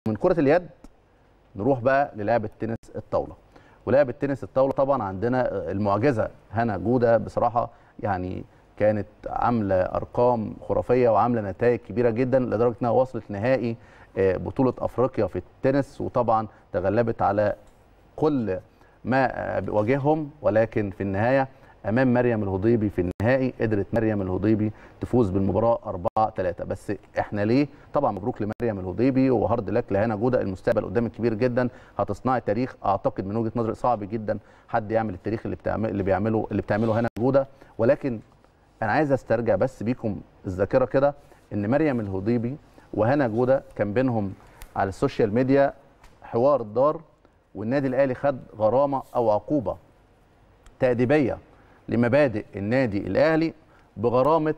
من كره اليد نروح بقى للعبه تنس الطاوله ولعبه تنس الطاوله طبعا عندنا المعجزه هنا جوده بصراحه يعني كانت عامله ارقام خرافيه وعامله نتائج كبيره جدا لدرجه انها وصلت نهائي آه، بطوله افريقيا في التنس وطبعا تغلبت على كل ما آه، واجههم ولكن في النهايه امام مريم الهضيبي في النهائي قدرت مريم الهضيبي تفوز بالمباراه 4 3 بس احنا ليه طبعا مبروك لمريم الهضيبي وهارد لك لهنا جوده المستقبل قدامك كبير جدا هتصنعي تاريخ اعتقد من وجهه نظري صعب جدا حد يعمل التاريخ اللي بتعمل اللي بيعمله اللي بتعمله هنا جوده ولكن انا عايز استرجع بس بيكم الذاكره كده ان مريم الهضيبي وهنا جوده كان بينهم على السوشيال ميديا حوار الدار والنادي الاهلي خد غرامه او عقوبه تأديبيه لمبادئ النادي الاهلي بغرامه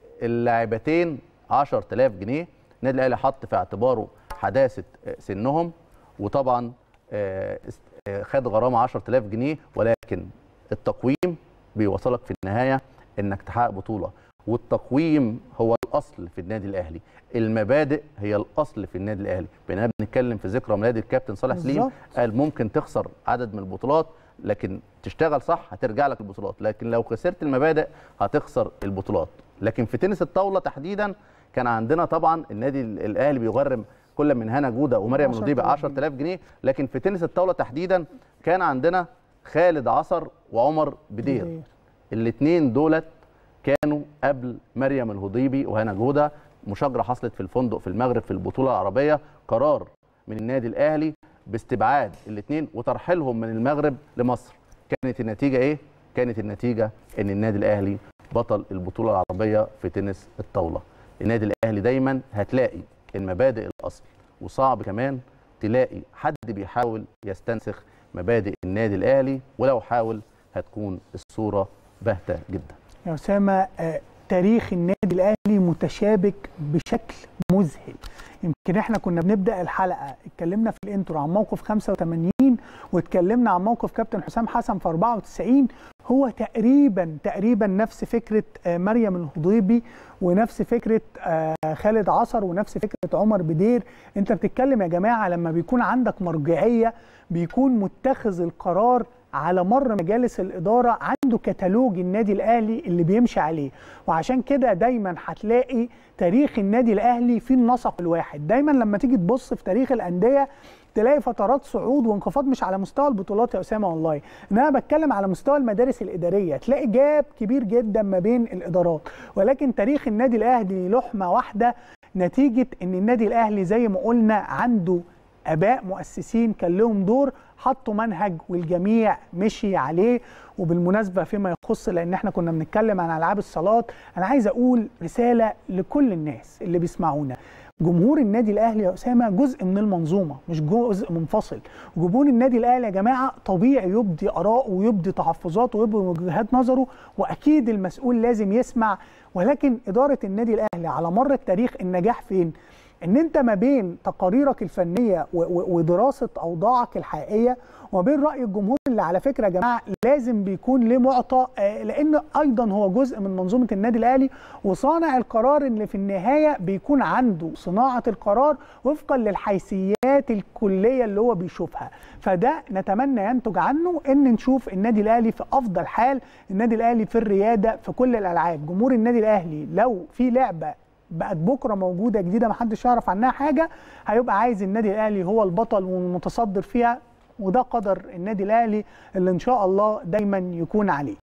اللاعبتين 10000 جنيه النادي الاهلي حط في اعتباره حداثه سنهم وطبعا آه، است- آه، خد غرامه 10000 جنيه ولكن التقويم بيوصلك في النهايه انك تحقق بطوله والتقويم هو الاصل في النادي الاهلي المبادئ هي الاصل في النادي الاهلي بينما بنتكلم في ذكرى ميلاد الكابتن صالح سليم بالظبط. قال ممكن تخسر عدد من البطولات لكن تشتغل صح هترجع لك البطولات لكن لو خسرت المبادئ هتخسر البطولات لكن في تنس الطاوله تحديدا كان عندنا طبعا النادي ال- الاهلي بيغرم كل من هنا جوده ومريم 10,000 الهضيبي 10000 جنيه لكن في تنس الطاوله تحديدا كان عندنا خالد عصر وعمر بدير بدير. الاثنين دولت كانوا قبل مريم الهضيبي وهنا جوده مشاجره حصلت في الفندق في المغرب في البطوله العربيه قرار من النادي الاهلي باستبعاد الاثنين وترحيلهم من المغرب لمصر كانت النتيجه ايه كانت النتيجه ان النادي الاهلي بطل البطوله العربيه في تنس الطاوله النادي الاهلي دايما هتلاقي المبادئ الاصل وصعب كمان تلاقي حد بيحاول يستنسخ مبادئ النادي الاهلي ولو حاول هتكون الصوره باهته جدا يا أسامة آه، تاريخ النادي الأهلي متشابك بشكل مذهل يمكن احنا كنا بنبدأ الحلقة اتكلمنا في الانترو عن موقف 85 واتكلمنا عن موقف كابتن حسام حسن في 94 هو تقريبا تقريبا نفس فكرة آه، مريم الهضيبي ونفس فكرة آه، خالد عصر ونفس فكرة عمر بدير انت بتتكلم يا جماعة لما بيكون عندك مرجعية بيكون متخذ القرار على مر مجالس الإدارة عنده كتالوج النادي الأهلي اللي بيمشي عليه وعشان كده دايما هتلاقي تاريخ النادي الأهلي في النسق الواحد دايما لما تيجي تبص في تاريخ الأندية تلاقي فترات صعود وانخفاض مش على مستوى البطولات يا أسامة والله إن أنا بتكلم على مستوى المدارس الإدارية تلاقي جاب كبير جدا ما بين الإدارات ولكن تاريخ النادي الأهلي لحمة واحدة نتيجة إن النادي الأهلي زي ما قلنا عنده اباء مؤسسين كان لهم دور حطوا منهج والجميع مشي عليه وبالمناسبه فيما يخص لان احنا كنا بنتكلم عن العاب الصالات انا عايز اقول رساله لكل الناس اللي بيسمعونا جمهور النادي الاهلي يا اسامه جزء من المنظومه مش جزء منفصل جمهور النادي الاهلي يا جماعه طبيعي يبدي اراءه ويبدي تحفظاته ويبدي وجهات نظره واكيد المسؤول لازم يسمع ولكن اداره النادي الاهلي على مر التاريخ النجاح فين ان انت ما بين تقاريرك الفنيه و- و- ودراسه اوضاعك الحقيقيه وما بين راي الجمهور اللي على فكره يا جماعه لازم بيكون له معطى آه، لان ايضا هو جزء من منظومه النادي الاهلي وصانع القرار اللي في النهايه بيكون عنده صناعه القرار وفقا للحيثيات الكليه اللي هو بيشوفها فده نتمنى ينتج عنه ان نشوف النادي الاهلي في افضل حال النادي الاهلي في الرياده في كل الالعاب جمهور النادي الاهلي لو في لعبه بقت بكره موجوده جديده محدش يعرف عنها حاجه هيبقى عايز النادي الاهلي هو البطل والمتصدر فيها وده قدر النادي الاهلي اللي ان شاء الله دايما يكون عليه